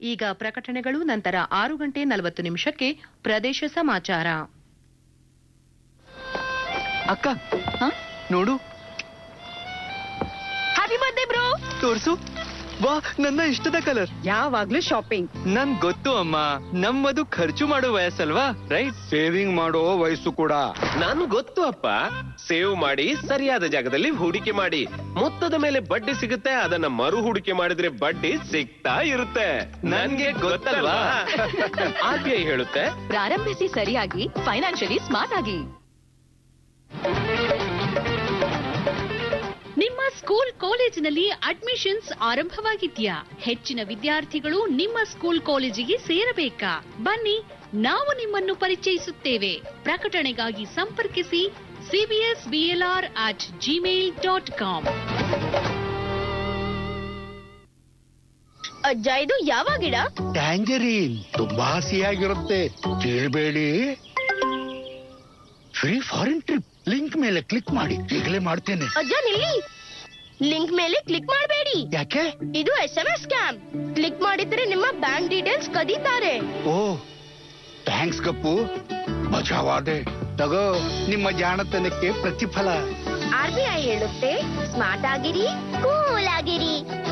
ಈಗ ಪ್ರಕಟಣೆಗಳು ನಂತರ ಆರು ಗಂಟೆ ನಲವತ್ತು ನಿಮಿಷಕ್ಕೆ ಪ್ರದೇಶ ಸಮಾಚಾರ ಅಕ್ಕ ನೋಡು ಹ್ಯಾಪಿ ಬರ್ತ್ಡೇ ಬ್ರೋ ತೋರ್ಸು ವಾ ನನ್ನ ಇಷ್ಟದ ಕಲರ್ ಯಾವಾಗ್ಲೂ ಶಾಪಿಂಗ್ ನನ್ ಗೊತ್ತು ಅಮ್ಮ ನಮ್ಮದು ಖರ್ಚು ಮಾಡೋ ವಯಸ್ಸಲ್ವಾ ರೈಟ್ ಸೇವಿಂಗ್ ಮಾಡೋ ವಯಸ್ಸು ಕೂಡ ನಾನು ಗೊತ್ತು ಅಪ್ಪ ಸೇವ್ ಮಾಡಿ ಸರಿಯಾದ ಜಾಗದಲ್ಲಿ ಹೂಡಿಕೆ ಮಾಡಿ ಮೊತ್ತದ ಮೇಲೆ ಬಡ್ಡಿ ಸಿಗುತ್ತೆ ಅದನ್ನ ಮರು ಹೂಡಿಕೆ ಮಾಡಿದ್ರೆ ಬಡ್ಡಿ ಸಿಗ್ತಾ ಇರುತ್ತೆ ನನ್ಗೆ ಗೊತ್ತಲ್ವಾ ಆರ್ ಬಿ ಐ ಹೇಳುತ್ತೆ ಪ್ರಾರಂಭಿಸಿ ಸರಿಯಾಗಿ ಫೈನಾನ್ಷಿಯಲಿ ಸ್ಮಾರ್ಟ್ ಆಗಿ ನಿಮ್ಮ ಸ್ಕೂಲ್ ಕಾಲೇಜಿನಲ್ಲಿ ಅಡ್ಮಿಷನ್ಸ್ ಆರಂಭವಾಗಿದ್ಯಾ ಹೆಚ್ಚಿನ ವಿದ್ಯಾರ್ಥಿಗಳು ನಿಮ್ಮ ಸ್ಕೂಲ್ ಕಾಲೇಜಿಗೆ ಸೇರಬೇಕಾ ಬನ್ನಿ ನಾವು ನಿಮ್ಮನ್ನು ಪರಿಚಯಿಸುತ್ತೇವೆ ಪ್ರಕಟಣೆಗಾಗಿ ಸಂಪರ್ಕಿಸಿ CBS BLR at gmail dot com ಅಜ್ಜ ಇದು ಯಾವ ಗಿಡ ಟ್ಯಾಂಜರೀನ್ ತುಂಬಾ ಹಸಿಯಾಗಿರುತ್ತೆ ಕೇಳಬೇಡಿ ಫ್ರೀ ಫಾರಿನ್ ಟ್ರಿಪ್ ಲಿಂಕ್ ಮೇಲೆ ಕ್ಲಿಕ್ ಮಾಡಿ ಈಗಲೇ ಮಾಡ್ತೇನೆ ಅಜ್ಜ ನಿಲ್ಲಿ ಲಿಂಕ್ ಮೇಲೆ ಕ್ಲಿಕ್ ಮಾಡಬೇಡಿ ಯಾಕೆ ಇದು S M S scam click ಮಾಡಿದ್ರೆ ನಿಮ್ಮ ಬ್ಯಾಂಕ್ ಡೀಟೇಲ್ಸ್ ಕದೀತಾರೆ ಓ ಥ್ಯಾಂಕ್ಸ್ ಗಪ್ಪು ಮಜಾವಾದೆ ತಗೋ ನಿಮ್ಮ ಜಾಣತನಕ್ಕೆ ಪ್ರತಿಫಲ ಆರ್ ಬಿ ಐ ಹೇಳುತ್ತೆ ಸ್ಮಾರ್ಟ್ ಆಗಿರಿ ಕೂಲ್ ಆಗಿರಿ